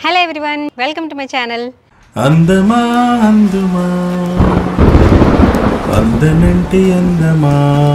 hello everyone welcome to my channel అందమా అందుమా అందనంటి అందమా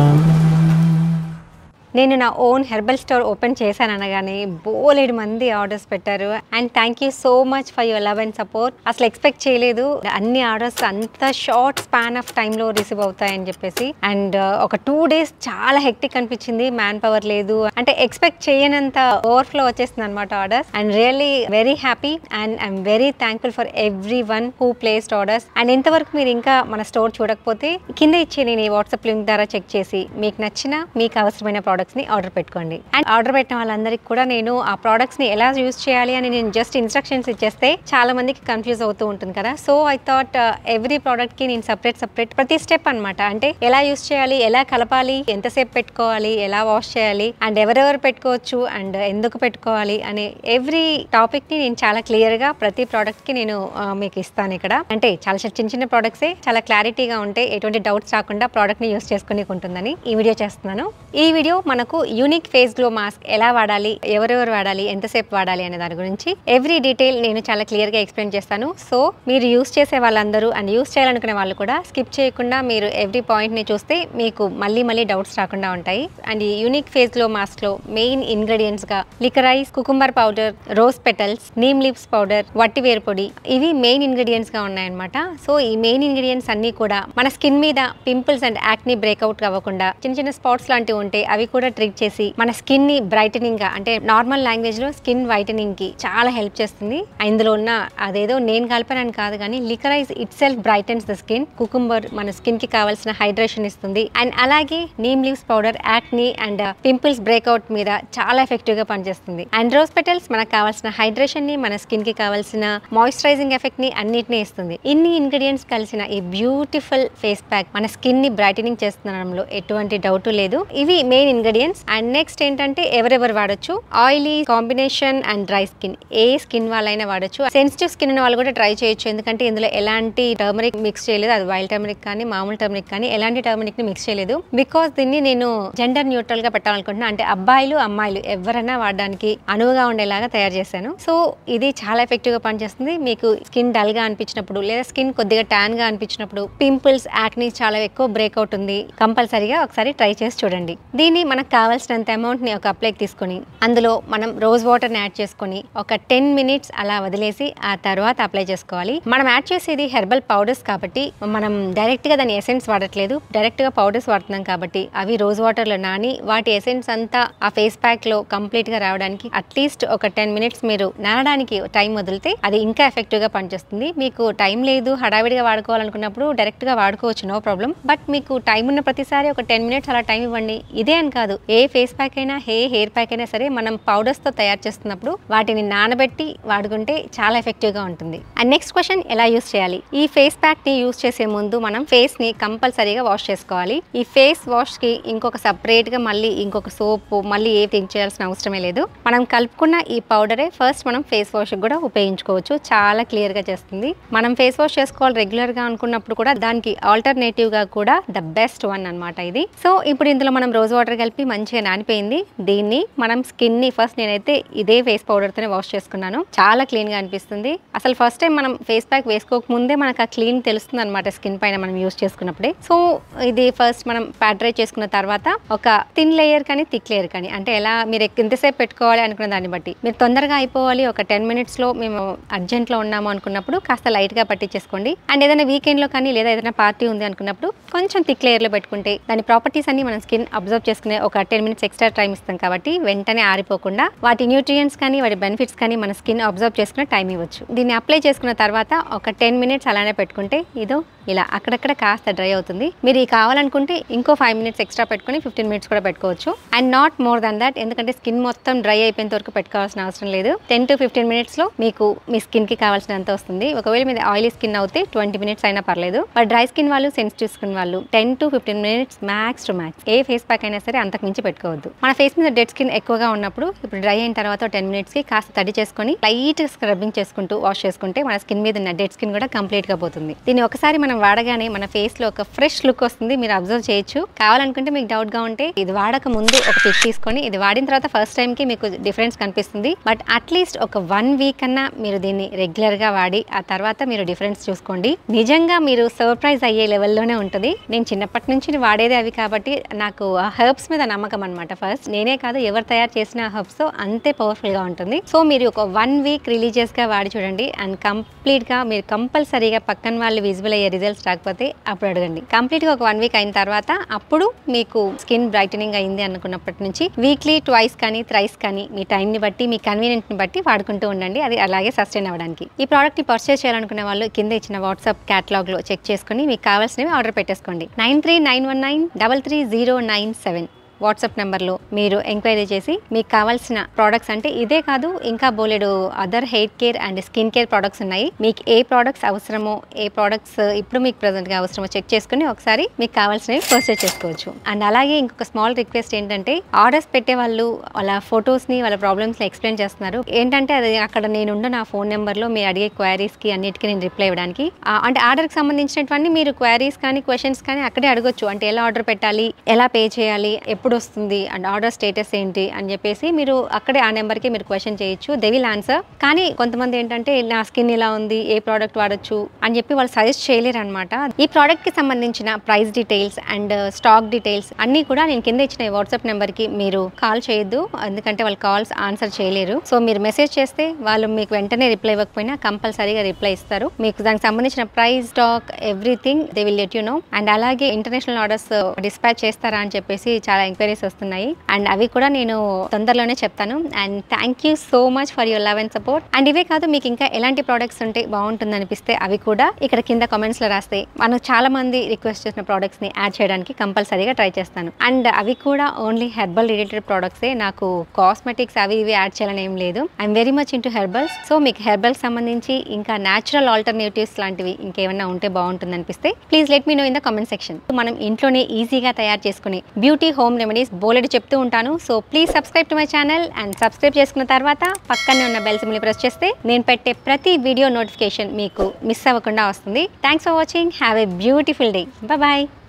నేను నా ఓన్ హెర్బల్ స్టోర్ ఓపెన్ చేశాను అనగానే బోలేడు మంది ఆర్డర్స్ పెట్టారు and thank you so much for your love and support అసలు ఎక్స్పెక్ట్ చేయలేదు అన్ని ఆర్డర్స్ అంత షార్ట్ స్పాన్ ఆఫ్ టైంలో రిసీవ్ అవుతాయని చెప్పేసి అండ్ ఒక టూ డేస్ చాలా హెక్టిక్ అనిపించింది మ్యాన్ పవర్ లేదు అంటే ఎక్స్పెక్ట్ చేయనంత ఓవర్ఫ్లో వచ్చేసింది అనమాట orders and really very happy and I'm very thankful for everyone who placed orders and ఇంతవరకు మీరు ఇంకా మన స్టోర్ చూడకపోతే కింద ఇచ్చే నేను ఈ వాట్సాప్ లింక్ ద్వారా చెక్ చేసి మీకు నచ్చిన మీకు అవసరమైన products ని ఆర్డర్ పెట్టుకోండి అండ్ ఆర్డర్ పెట్టిన వాళ్ళందరికీ కూడా నేను ఆ products ని ఎలా యూజ్ చేయాలి అని నేను జస్ట్ ఇన్స్ట్రక్షన్స్ ఇచ్చేస్తే చాలా మందికి కన్ఫ్యూజ్ అవుతూ ఉంటుంది కదా సో ఐ థాట్ ఎవ్రీ కి నేను సపరేట్ సపరేట్ ప్రతి స్టెప్ అన్నమాట అంటే ఎలా యూజ్ చేయాలి ఎలా కలపాలి ఎంతసేపు పెట్టుకోవాలి ఎలా వాష్ చేయాలి అండ్ ఎవరెవరు పెట్టుకోవచ్చు అండ్ ఎందుకు పెట్టుకోవాలి అనే ఎవ్రీ టాపిక్ ని నేను చాలా క్లియర్ గా ప్రతి ప్రోడక్ట్ కి నేను ఆ, మీకు ఇస్తాను ఇక్కడ అంటే చాలా చిన్న చిన్న చిన్న ప్రోడక్ట్సే చాలా క్లారిటీగా ఉంటే ఎటువంటి డౌట్స్ రాకుండా ప్రోడక్ట్ ని యూస్ చేసుకుని ఉంటుందని ఈ వీడియో చేస్తున్నాను ఈ వీడియో మనకు యూనిక్ ఫేస్ గ్లో మాస్క్ ఎలా వాడాలి ఎవరెవరు వాడాలి ఎంతసేపు వాడాలి అనే దాని గురించి ఎవ్రీ డీటెయిల్ నేను చాలా క్లియర్ గా ఎక్స్ప్లెయిన్ చేస్తాను సో మీరు యూస్ చేసే వాళ్ళందరూ అండ్ యూస్ చేయాలనుకునే వాళ్ళు కూడా స్కిప్ చేయకుండా మీరు ఎవ్రీ పాయింట్ ని చూస్తే మీకు మళ్ళీ మళ్ళీ డౌట్స్ రాకుండా ఉంటాయి అండ్ ఈ యూనిక్ ఫేస్ గ్లో మాస్క్ లో మెయిన్ ఇంగ్రీడియంట్స్ గా licorice cucumber powder rose petals neem leaves powder వట్టి వేరు పొడి ఇవి మెయిన్ ఇంగ్రీడియంట్స్ గా ఉన్నాయన్నమాట సో ఈ మెయిన్ ఇంగ్రీడియంట్స్ అన్ని కూడా మన స్కిన్ మీద పింపుల్స్ అండ్ యాక్ని బ్రేక్అవుట్ అవ్వకుండా చిన్న చిన్న స్పాట్స్ లాంటివి ఉంటే అవి కూడా ట్రీట్ చేసి మన స్కిన్ ని బ్రైటనింగ్ గా అంటే నార్మల్ లాంగ్వేజ్ లో స్కిన్ వైటనింగ్ కి చాలా హెల్ప్ చేస్తుంది ఇందులో ఉన్న అదేదో నేను కలిపానని కాదు కానీ licorice itself brightens the skin cucumber మన స్కిన్ కి కావాల్సిన హైడ్రేషన్ ఇస్తుంది అండ్ అలాగే neem leaves powder acne and pimples breakout మీద చాలా ఎఫెక్టివ్ గా పనిచేస్తుంది అండ్ రోజ్ పెటల్స్ మనకు కావాల్సిన హైడ్రేషన్ ని మన స్కిన్ కి కావాల్సిన మాయిశ్చరైజింగ్ ఎఫెక్ట్ ని అన్నిటిని ఇస్తుంది ఇన్ని ఇంగ్రీడియంట్స్ కలిసిన ఈ బ్యూటిఫుల్ ఫేస్ ప్యాక్ మన స్కిన్ ని బ్రైటనింగ్ చేస్తుండడంలో ఎటువంటి డౌట్ లేదు ఇవి మెయిన్ ఇంగ్రీడియంట్స్ అండ్ నెక్స్ట్ ఏంటంటే ఎవరెవరు వాడొచ్చు oily combination and dry skin ఏ స్కిన్ వాళ్ళైనా వాడొచ్చు సెన్సిటివ్ స్కిన్ ఉన్న వాళ్ళు కూడా ట్రై చేయొచ్చు ఎందుకంటే ఇందులో ఎలాంటి టర్మరిక్ మిక్స్ చేయలేదు అది వైల్డ్ టర్మరిక్ కానీ మామూలు టర్మరిక్ కానీ ఎలాంటి టర్మరిక్ ని మిక్స్ చేయలేదు బికాస్ దీన్ని నేను జెండర్ న్యూట్రల్ గా పెట్టాలనుకుంటున్నా అంటే అబ్బాయిలు అమ్మాయిలు ఎవరైనా వాడడానికి అనువుగా ఉండేలాగా తయారు చేశాను సో ఇది చాలా ఎఫెక్టివ్ గా పనిచేస్తుంది మీకు స్కిన్ డల్ గా అనిపించినప్పుడు లేదా స్కిన్ కొద్దిగా ట్యాన్ గా అనిపించినప్పుడు పింపుల్స్ యాక్ని చాలా ఎక్కువ బ్రేక్అవుట్ ఉంది కంపల్సరీగా ఒకసారి ట్రై చేసి చూడండి దీన్ని మనకు కావాల్సినంత అమౌంట్ ని ఒక అప్లైకి తీసుకొని అందులో మనం రోజ్ వాటర్ ని యాడ్ చేసుకొని ఒక టెన్ మినిట్స్ అలా వదిలేసి ఆ తర్వాత అప్లై చేసుకోవాలి మనం యాడ్ చేసేది హెర్బల్ పౌడర్స్ కాబట్టి మనం డైరెక్ట్ గా దాని ఎసెన్స్ వాడట్లేదు డైరెక్ట్ గా పౌడర్స్ వాడుతున్నాం కాబట్టి అవి రోజ్ వాటర్ లో నాని వాటి ఎసెన్స్ అంతా ఆ ఫేస్ ప్యాక్ లో కంప్లీట్ గా రావడానికి అట్లీస్ట్ ఒక టెన్ మినిట్స్ మీరు నానడానికి టైం వదిలితే అది ఇంకా ఎఫెక్టివ్ గా పనిచేస్తుంది మీకు టైం లేదు హడావిడిగా వాడుకోవాలనుకున్నప్పుడు డైరెక్ట్ గా వాడుకోవచ్చు నో ప్రాబ్లం బట్ మీకు టైం ఉన్న ప్రతిసారి ఒక టెన్ మినిట్స్ అలా టైం ఇవ్వండి ఇదే అని కాదు ఏ ఫేస్ ప్యాక్ అయినా ఏ హెయిర్ ప్యాక్ అయినా సరే మనం పౌడర్స్ తో తయారు చేస్తున్నప్పుడు వాటిని నానబెట్టి వాడుకుంటే చాలా ఎఫెక్టివ్ గా ఉంటుంది అండ్ నెక్స్ట్ క్వశ్చన్ ఎలా యూస్ చేయాలి ఈ ఫేస్ ప్యాక్ ని యూస్ చేసే ముందు మనం ఫేస్ ని కంపల్సరీగా వాష్ చేసుకోవాలి ఈ ఫేస్ వాష్ కి ఇంకొక సపరేట్ గా మళ్ళీ ఇంకొక సోప్ మళ్ళీ ఏ థింక్ చేయాల్సిన అవసరమే లేదు మనం కలుపుకున్న ఈ పౌడరే ఫస్ట్ మనం ఫేస్ వాష్ కూడా ఉపయోగించుకోవచ్చు చాలా క్లియర్ గా చేస్తుంది మనం ఫేస్ వాష్ చేసుకోవాలి రెగ్యులర్ గా అనుకున్నప్పుడు కూడా దానికి ఆల్టర్నేటివ్ గా కూడా ద బెస్ట్ వన్ అన్నమాట ఇది సో ఇప్పుడు ఇందులో మనం రోజ్ వాటర్ కలిపి మంచిగా నానిపోయింది దీన్ని మనం స్కిన్ ని ఫస్ట్ నేనైతే ఇదే ఫేస్ పౌడర్ తోనే వాష్ చేసుకున్నాను చాలా క్లీన్ గా అనిపిస్తుంది అసలు ఫస్ట్ టైం మనం ఫేస్ ప్యాక్ వేసుకోక ముందే మనకు ఆ క్లీన్ తెలుస్తుంది అనమాట స్కిన్ పైన మనం యూస్ చేసుకున్నప్పుడే సో ఇది ఫస్ట్ మనం ప్యాట్రై చేసుకున్న తర్వాత ఒక థిన్ లేయర్ కానీ థిక్ లేయర్ కానీ అంటే ఎలా మీరు ఎంతసేపు పెట్టుకోవాలి అనుకున్న దాన్ని బట్టి మీరు తొందరగా అయిపోవాలి ఒక టెన్ మినిట్స్ లో మేము అర్జెంట్ లో ఉన్నాము అనుకున్నప్పుడు కాస్త లైట్ గా పట్టించేసుకోండి అండ్ ఏదైనా వీకెండ్ లో కానీ లేదా ఏదైనా పార్టీ ఉంది అనుకున్నప్పుడు కొంచెం థిక్ లేయర్ లో పెట్టుకుంటే దాని ప్రాపర్టీస్ అన్ని మన స్కిన్ అబ్జర్వ్ చేసుకునే ఒక టెన్ మినిట్స్ ఎక్స్ట్రా టైం ఇస్తాం కాబట్టి వెంటనే ఆరిపోకుండా వాటి న్యూట్రియంట్స్ కానీ వాటి బెనిఫిట్స్ కానీ మన స్కిన్ అబ్జర్వ్ చేసుకునే టైం ఇవ్వచ్చు దీన్ని అప్లై చేసుకున్న తర్వాత ఒక టెన్ మినిట్స్ అలానే పెట్టుకుంటే ఇదో ఇలా అక్కడక్కడ కాస్త డ్రై అవుతుంది మీరు ఈ కావాలనుకుంటే ఇంకో ఫైవ్ మినిట్స్ ఎక్స్ట్రా పెట్టుకొని ఫిఫ్టీన్ మినిట్స్ కూడా పెట్టుకోవచ్చు and not more than that ఎందుకంటే స్కిన్ మొత్తం డ్రై అయిపోయేంత వరకు పెట్టుకోవాల్సిన అవసరం లేదు టెన్ టు ఫిఫ్టీన్ మినిట్స్ లో మీకు మీ స్కిన్ కి కావాల్సినంత వస్తుంది ఒకవేళ మీద ఆయిలీ స్కిన్ అవుతే ట్వంటీ మినిట్స్ అయినా పర్లేదు బట్ డ్రై స్కిన్ వాళ్ళు సెన్సిటివ్ స్కిన్ వాళ్ళు ten to fifteen minutes max to max ఏ ఫేస్ ప్యాక్ అయినా సరే అంత అంతకు మించి పెట్టుకోవద్దు మన ఫేస్ మీద డెడ్ స్కిన్ ఎక్కువగా ఉన్నప్పుడు ఇప్పుడు డ్రై అయిన తర్వాత టెన్ మినిట్స్కి కాస్త తడి చేసుకొని లైట్ స్క్రబ్బింగ్ చేసుకుంటూ వాష్ చేసుకుంటే మన స్కిన్ మీద ఉన్న డెడ్ స్కిన్ కూడా కంప్లీట్గా పోతుంది దీన్ని ఒకసారి మనం వాడగానే మన ఫేస్లో ఒక ఫ్రెష్ లుక్ వస్తుంది మీరు అబ్జర్వ్ చేయొచ్చు కావాలనుకుంటే మీకు డౌట్గా ఉంటే ఇది వాడక ముందు ఒక పిక్ తీసుకొని ఇది వాడిన తర్వాత ఫస్ట్ టైంకి మీకు డిఫరెన్స్ కనిపిస్తుంది బట్ అట్లీస్ట్ ఒక వన్ వీక్ అన్నా మీరు దీన్ని రెగ్యులర్గా వాడి ఆ తర్వాత మీరు డిఫరెన్స్ చూసుకోండి నిజంగా మీరు సర్ప్రైజ్ అయ్యే లెవెల్లోనే ఉంటుంది నేను చిన్నప్పటి నుంచి వాడేదే అవి కాబట్టి నాకు ఆ హెర్బ్స్ మీద నమ్మకం అనమాట ఫస్ట్ నేనే కాదు ఎవరు తయారు చేసిన హెర్బ్స్ అంతే పవర్ఫుల్గా ఉంటుంది సో మీరు ఒక వన్ వీక్ రిలీజియస్గా వాడి చూడండి అండ్ కంప్లీట్గా మీరు కంపల్సరీగా పక్కన వాళ్ళు విజిబుల్ అయ్యే రిజల్ట్స్ రాకపోతే అప్పుడు అడగండి కంప్లీట్గా ఒక వన్ వీక్ అయిన తర్వాత అప్పుడు మీకు స్కిన్ బ్రైటనింగ్ అయింది అనుకున్నప్పటి నుంచి వీక్లీ ట్వైస్ కానీ థ్రైస్ కానీ మీ టైంని బట్టి మీ కన్వీనియంట్ని బట్టి వాడుకుంటూ ఉండండి అది అలాగే సస్టైన్ అవ్వడానికి ఈ ప్రోడక్ట్ని పర్చేస్ చేయాలనుకునే వాళ్ళు కింద ఇచ్చిన వాట్సాప్ క్యాటలాగ్లో చెక్ చేసుకుని మీకు కావాల్సినవి ఆర్డర్ పెట్టేసుకోండి nine three nine one nine double three zero nine seven WhatsApp నెంబర్లో మీరు ఎంక్వైరీ చేసి మీకు కావాల్సిన ప్రోడక్ట్స్ అంటే ఇదే కాదు ఇంకా బోలెడు other hair care and skin care products ఉన్నాయి మీకు ఏ ప్రోడక్ట్స్ అవసరమో ఏ ప్రోడక్ట్స్ ఇప్పుడు మీకు ప్రజెంట్గా అవసరమో చెక్ చేసుకుని ఒకసారి మీకు కావాల్సినవి పర్చేస్ చేసుకోవచ్చు అండ్ అలాగే ఇంకొక స్మాల్ రిక్వెస్ట్ ఏంటంటే ఆర్డర్స్ పెట్టే వాళ్ళు వాళ్ళ ఫొటోస్ని వాళ్ళ ప్రాబ్లమ్స్ని ఎక్స్ప్లెయిన్ చేస్తున్నారు ఏంటంటే అది అక్కడ నేనుండ నా ఫోన్ నెంబర్లో మీరు అడిగే క్వైరీస్కి అన్నిటికీ నేను రిప్లై ఇవ్వడానికి ఆ, అంటే ఆర్డర్కి సంబంధించినటువంటి మీరు క్వైరీస్ కానీ క్వశ్చన్స్ కానీ అక్కడే అడగొచ్చు అంటే ఎలా ఆర్డర్ పెట్టాలి ఎలా పే చేయాలి ఎప్పుడు వస్తుంది అండ్ ఆర్డర్ స్టేటస్ ఏంటి అని చెప్పేసి మీరు అక్కడే ఆ నెంబర్కి మీరు క్వశ్చన్ చేయొచ్చు దే విల్ ఆన్సర్ కానీ కొంతమంది ఏంటంటే నా స్కిన్ ఇలా ఉంది ఏ ప్రోడక్ట్ వాడొచ్చు అని చెప్పి వాళ్ళు సజెస్ట్ చేయలేరు అనమాట ఈ ప్రోడక్ట్కి సంబంధించిన price details and stock details అన్నీ కూడా నేను కింద ఇచ్చిన వాట్సాప్ నెంబర్కి మీరు కాల్ చేయొద్దు ఎందుకంటే వాళ్ళు కాల్స్ ఆన్సర్ చేయలేరు సో మీరు మెసేజ్ చేస్తే వాళ్ళు మీకు వెంటనే రిప్లై ఇవ్వకపోయినా కంపల్సరీగా రిప్లై ఇస్తారు మీకు దానికి సంబంధించిన price stock everything they will let you know and అలాగే ఇంటర్నేషనల్ ఆర్డర్స్ డిస్పాచ్ చేస్తారా అని చెప్పేసి చాలా ఎంక్వైరీస్ వస్తున్నాయి అండ్ అవి కూడా నేను తొందరలోనే చెప్తాను and thank you so much for your love and support and ఇవే కాదు మీకు ఇంకా ఎలాంటి ప్రోడక్ట్స్ ఉంటే బాగుంటుంది అనిపిస్తే అవి కూడా ఇక్కడ కింద comments లో రాస్తే మనం చాలా మంది రిక్వెస్ట్ చేసిన products ని యాడ్ చేయడానికి కంపల్సరీగా ట్రై చేస్తాను అండ్ అవి కూడా ఓన్లీ హెర్బల్ రిలేటెడ్ ప్రోడక్ట్సే నాకు కాస్మెటిక్స్ అవి ఇవి యాడ్ చేయాలని ఏం లేదు I'm very much into herbals so మీకు హెర్బల్స్ సంబంధించి ఇంకా న్యాచురల్ ఆల్టర్నేటివ్స్ లాంటివి ఇంకేమైనా ఉంటే బాగుంటుంది అనిపిస్తే please let me know in the comment section మనం ఇంట్లోనే ఈజీగా తయారు చేసుకునే బ్యూటీ హోమ్ రెమెడీస్ బోలెడ్ చెప్తూ ఉంటాను so please subscribe to my channel and subscribe చేసుకున్న తర్వాత పక్కనే ఉన్న బెల్ సిమ్ని ప్రెస్ చేస్తే నేను పెట్టే ప్రతి వీడియో నోటిఫికేషన్ మీకు మిస్ అవ్వకుండా వస్తుంది thanks for watching have a beautiful day bye